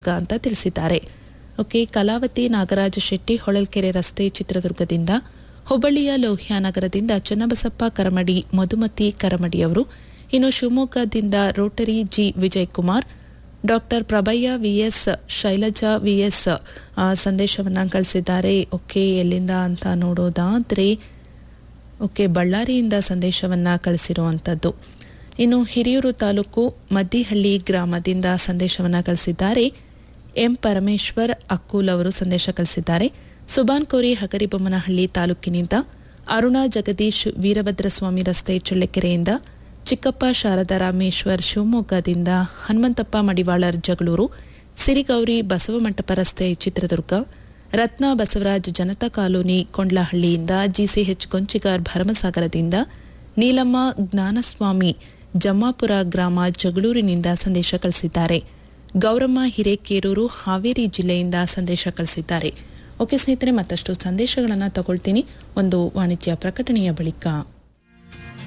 ಚಿತ್ರದುರ್ಗ ಅಂತ ತಿಳಿಸಿದ್ದಾರೆ ಓಕೆ ಕಲಾವತಿ ನಾಗರಾಜ ಶೆಟ್ಟಿ ಹೊಳಲ್ಕೆರೆ ರಸ್ತೆ ಚಿತ್ರದುರ್ಗದಿಂದ ಹುಬ್ಬಳ್ಳಿಯ ಲೋಹ್ಯ ನಗರದಿಂದ ಚನ್ನಬಸಪ್ಪ ಕರಮಡಿ ಮಧುಮತಿ ಕರಮಡಿ ಅವರು ಇನ್ನು ಶಿವಮೊಗ್ಗದಿಂದ rotary G Vijay Kumar doctor Prabhayya VS Shailaja VS ಸಂದೇಶವನ್ನು ಕಳಿಸಿದ್ದಾರೆ ಓಕೆ ಎಲ್ಲಿಂದ ಅಂತ ನೋಡೋದಾದ್ರೆ ಓಕೆ ಬಳ್ಳಾರಿಯಿಂದ ಸಂದೇಶವನ್ನು ಕಳಿಸಿರುವಂಥದ್ದು ಇನ್ನು ಹಿರಿಯೂರು ತಾಲೂಕು ಮದ್ದಿಹಳ್ಳಿ ಗ್ರಾಮದಿಂದ ಸಂದೇಶವನ್ನು ಕಳಿಸಿದ್ದಾರೆ ಎಂ ಪರಮೇಶ್ವರ್ ಅಕ್ಕೂಲ್ ಅವರು ಸಂದೇಶ ಕಳಿಸಿದ್ದಾರೆ ಸುಬಾನ್ ಕೋರಿ ಹಗರಿಬೊಮ್ಮನಹಳ್ಳಿ ತಾಲೂಕಿನಿಂದ ಅರುಣಾ ಜಗದೀಶ್ ವೀರಭದ್ರಸ್ವಾಮಿ ರಸ್ತೆ ಚಳ್ಳಕೆರೆಯಿಂದ ಚಿಕ್ಕಪ್ಪ ಶಾರದಾ ರಾಮೇಶ್ವರ್ ಶಿವಮೊಗ್ಗದಿಂದ ಹನುಮಂತಪ್ಪ ಮಡಿವಾಳರ್ ಜಗಳೂರು ಸಿರಿಗೌರಿ ಬಸವಮಂಟಪ ರಸ್ತೆ ಚಿತ್ರದುರ್ಗ ರತ್ನ ಬಸವರಾಜ್ ಜನತಾ ಕಾಲೋನಿ ಕೊಂಡ್ಲಹಳ್ಳಿಯಿಂದ ಜಿಸಿಎಚ್ ಗೊಂಚಿಗಾರ್ ಭರಮಸಾಗರದಿಂದ ನೀಲಮ್ಮ ಜ್ಞಾನಸ್ವಾಮಿ ಜಮ್ಮಾಪುರ ಗ್ರಾಮ ಜಗಳೂರಿನಿಂದ ಸಂದೇಶ ಕಳಿಸಿದ್ದಾರೆ ಗೌರಮ್ಮ ಹಿರೇಕೇರೂರು ಹಾವೇರಿ ಜಿಲ್ಲೆಯಿಂದ ಸಂದೇಶ ಕಳಿಸಿದ್ದಾರೆ ಓಕೆ ಸ್ನೇಹಿತರೆ ಮತ್ತಷ್ಟು ಸಂದೇಶಗಳನ್ನು ತಗೊಳ್ತೀನಿ ಒಂದು ವಾಣಿಜ್ಯ ಪ್ರಕಟಣೆಯ ಬಳಿಕ